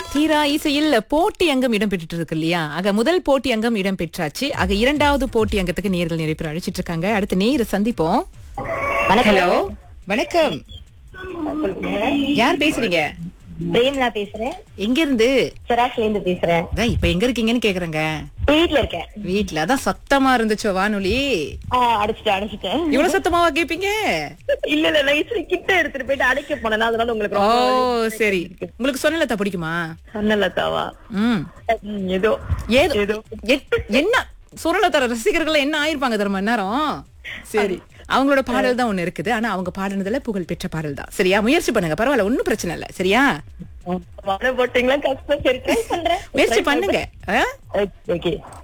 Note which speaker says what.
Speaker 1: தீரா இசையில் போட்டி அங்கம் இடம்பெற்றுட்டு இருக்கு இல்லையா ஆக முதல் போட்டி அங்கம் இடம்பெற்றாச்சு ஆக இரண்டாவது போட்டி அங்கத்துக்கு நேர்கள் நிறைய பேர் அழைச்சிட்டு இருக்காங்க அடுத்து நேர சந்திப்போம் ஹலோ வணக்கம் யார் பேசுறீங்க
Speaker 2: பிரேம்லா பேசுறேன்
Speaker 1: எங்க இருந்து
Speaker 2: சிராக்ல இருந்து பேசுறேன்
Speaker 1: அதான் இப்ப எங்க இருக்கீங்கன்னு கேக்குறேங்க
Speaker 2: வீட்ல இருக்கேன்
Speaker 1: வீட்ல அதான் சத்தமா இருந்துச்சோ வானொலி
Speaker 2: ஆ, அடைச்சிட்டேன் அடைச்சிட்டேன்
Speaker 1: இவ்வளவு சத்தமாவா கேப்பீங்க
Speaker 2: இல்ல இல்ல நைஸ்ல கிட்ட எடுத்துட்டு போயிட்டு அடைக்க போனேன் அதனால உங்களுக்கு
Speaker 1: ஓ
Speaker 2: ரொம்ப
Speaker 1: சரி உங்களுக்கு சொன்னலத்தா பிடிக்குமா
Speaker 2: சொன்னலத்தாவா
Speaker 1: ம்
Speaker 2: ம், ஏதோ
Speaker 1: ஏதோ
Speaker 2: ஏதோ.
Speaker 1: எ- என்ன சுரலத்தர ரசிகர்கள் என்ன ஆயிருப்பாங்க தெரியுமா நேரம் சரி அவங்களோட பாடல் தான் ஒண்ணு இருக்குது ஆனா அவங்க பாடினதுல புகழ் பெற்ற பாடல் தான் சரியா முயற்சி பண்ணுங்க பரவாயில்ல ஒண்ணும் பிரச்சனை இல்ல சரியா
Speaker 2: மழை போட்டீங்களா கஷ்டம் சரி ட்ரை பண்றேன்
Speaker 1: முயற்சி பண்ணுங்க ஆ?
Speaker 2: ஓகே